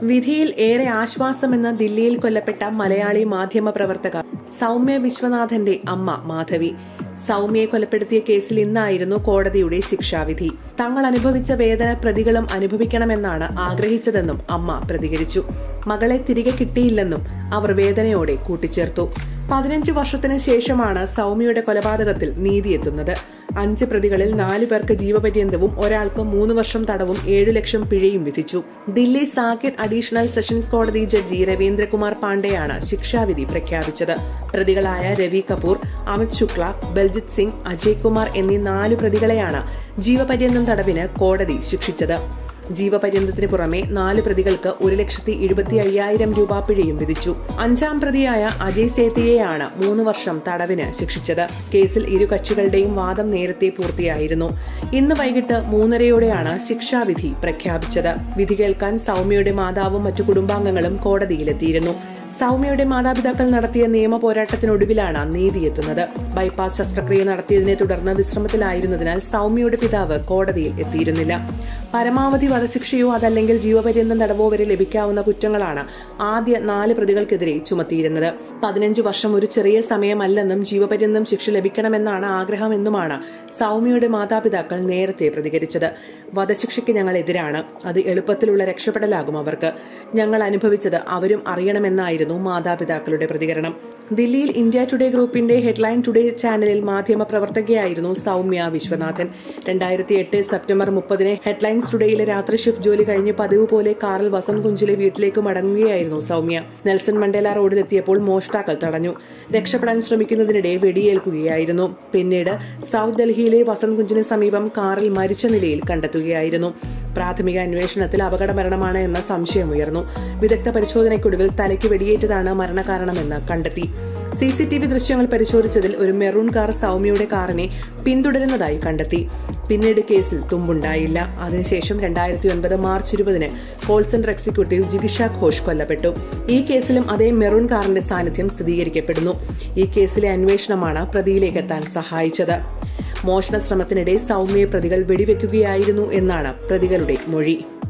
വിധിയിൽ ഏറെ ആശ്വാസമെന്ന ദില്ലിയിൽ കൊല്ലപ്പെട്ട മലയാളി മാധ്യമ പ്രവർത്തക സൗമ്യ വിശ്വനാഥന്റെ അമ്മ മാധവി സൗമ്യയെ കൊലപ്പെടുത്തിയ കേസിൽ ഇന്നായിരുന്നു കോടതിയുടെ ശിക്ഷാവിധി തങ്ങൾ അനുഭവിച്ച വേദന പ്രതികളും അനുഭവിക്കണമെന്നാണ് ആഗ്രഹിച്ചതെന്നും അമ്മ പ്രതികരിച്ചു മകളെ തിരികെ കിട്ടിയില്ലെന്നും അവർ വേദനയോടെ കൂട്ടിച്ചേർത്തു പതിനഞ്ച് വർഷത്തിന് ശേഷമാണ് സൗമ്യയുടെ കൊലപാതകത്തിൽ നീതിയെത്തുന്നത് അഞ്ച് പ്രതികളിൽ നാലു പേർക്ക് ജീവപര്യന്തവും ഒരാൾക്ക് മൂന്ന് വർഷം തടവും ഏഴു ലക്ഷം പിഴയും വിധിച്ചു ദില്ലി സാകിർ അഡീഷണൽ സെഷൻസ് കോടതി ജഡ്ജി രവീന്ദ്രകുമാർ പാണ്ഡെയാണ് ശിക്ഷാവിധി പ്രഖ്യാപിച്ചത് പ്രതികളായ രവി കപൂർ അമിത് ശുക്ല ബൽജിത് സിംഗ് അജയ് കുമാർ എന്നീ നാലു പ്രതികളെയാണ് ജീവപര്യന്തം തടവിന് കോടതി ശിക്ഷിച്ചത് ജീവപര്യന്തത്തിന് പുറമെ നാല് പ്രതികൾക്ക് ഒരു ലക്ഷത്തി എഴുപത്തി അയ്യായിരം രൂപ പിഴയും വിധിച്ചു അഞ്ചാം പ്രതിയായ അജയ് സേത്തിയെയാണ് മൂന്ന് വർഷം തടവിന് ശിക്ഷിച്ചത് കേസിൽ ഇരു കക്ഷികളുടെയും വാദം നേരത്തെ പൂർത്തിയായിരുന്നു ഇന്ന് വൈകിട്ട് മൂന്നരയോടെയാണ് ശിക്ഷാവിധി പ്രഖ്യാപിച്ചത് വിധി കേൾക്കാൻ സൗമ്യയുടെ മാതാവും മറ്റു കുടുംബാംഗങ്ങളും കോടതിയിലെത്തിയിരുന്നു സൗമ്യയുടെ മാതാപിതാക്കൾ നടത്തിയ നിയമ പോരാട്ടത്തിനൊടുവിലാണ് നീതിയെത്തുന്നത് ബൈപ്പാസ് ശസ്ത്രക്രിയ നടത്തിയതിനെ തുടർന്ന് വിശ്രമത്തിലായിരുന്നതിനാൽ സൗമ്യയുടെ പിതാവ് കോടതിയിൽ എത്തിയിരുന്നില്ല പരമാവധി വധശിക്ഷയോ അതല്ലെങ്കിൽ ജീവപര്യന്തം തടവോ വരെ ലഭിക്കാവുന്ന കുറ്റങ്ങളാണ് ആദ്യ നാല് പ്രതികൾക്കെതിരെ ചുമത്തിയിരുന്നത് പതിനഞ്ചു വർഷം ഒരു ചെറിയ സമയമല്ലെന്നും ജീവപര്യന്തം ശിക്ഷ ലഭിക്കണമെന്നാണ് ആഗ്രഹമെന്നുമാണ് സൗമ്യയുടെ മാതാപിതാക്കൾ നേരത്തെ പ്രതികരിച്ചത് വധശിക്ഷയ്ക്ക് ഞങ്ങൾ എതിരാണ് അത് എളുപ്പത്തിലുള്ള രക്ഷപ്പെടലാകും അവർക്ക് ഞങ്ങൾ അനുഭവിച്ചത് അവരും അറിയണമെന്നായിരുന്നു മാതാപിതാക്കളുടെ പ്രതികരണം ദില്ലിയിൽ ഇന്ത്യ ടുഡേ ഗ്രൂപ്പിന്റെ ഹെഡ്ലൈൻ ടുഡേ ചാനലിൽ മാധ്യമ പ്രവർത്തകയായിരുന്നു സൗമ്യ വിശ്വനാഥൻ രണ്ടായിരത്തി എട്ട് സെപ്റ്റംബർ മുപ്പതിന് ഹെഡ്ലൈൻസ് ടുഡേയിലെ രാത്രി ഷിഫ്റ്റ് ജോലി കഴിഞ്ഞ് പതിവ് പോലെ കാറിൽ വസന്ത് കുഞ്ചിലെ വീട്ടിലേക്ക് മടങ്ങുകയായിരുന്നു സൗമ്യ നെൽസൺ മണ്ടേല റോഡിലെത്തിയപ്പോൾ മോഷ്ടാക്കൾ തടഞ്ഞു രക്ഷപ്പെടാൻ ശ്രമിക്കുന്നതിനിടെ വെടിയേൽക്കുകയായിരുന്നു പിന്നീട് സൗത്ത് ഡൽഹിയിലെ വസന്ത് കുഞ്ചിന് സമീപം കാറിൽ മരിച്ച നിലയിൽ കണ്ടെത്തുകയായിരുന്നു പ്രാഥമിക അന്വേഷണത്തിൽ അപകട മരണമാണ് എന്ന സംശയമുയർന്നു വിദഗ്ധ പരിശോധനയ്ക്കൊടുവിൽ തലയ്ക്ക് വെടിയേറ്റതാണ് മരണകാരണമെന്ന് കണ്ടെത്തി സി സി ടി വി ദൃശ്യങ്ങൾ പരിശോധിച്ചതിൽ ഒരു മെറൂൺ കാർ സൗമ്യയുടെ കാറിനെ പിന്തുടരുന്നതായി കണ്ടെത്തി പിന്നീട് കേസിൽ തുമ്പുണ്ടായില്ല അതിനുശേഷം രണ്ടായിരത്തി ഒൻപത് മാർച്ച് ഇരുപതിന് കോൾ സെന്റർ എക്സിക്യൂട്ടീവ് ജിഗിഷ ഘോഷ് കൊല്ലപ്പെട്ടു ഈ കേസിലും അതേ മെറൂൺ കാറിന്റെ സാന്നിധ്യം സ്ഥിരീകരിക്കപ്പെടുന്നു ഈ കേസിലെ അന്വേഷണമാണ് പ്രതിയിലേക്ക് എത്താൻ സഹായിച്ചത് മോഷണ ശ്രമത്തിനിടെ സൗമ്യയെ പ്രതികൾ വെടിവെക്കുകയായിരുന്നു എന്നാണ് പ്രതികളുടെ മൊഴി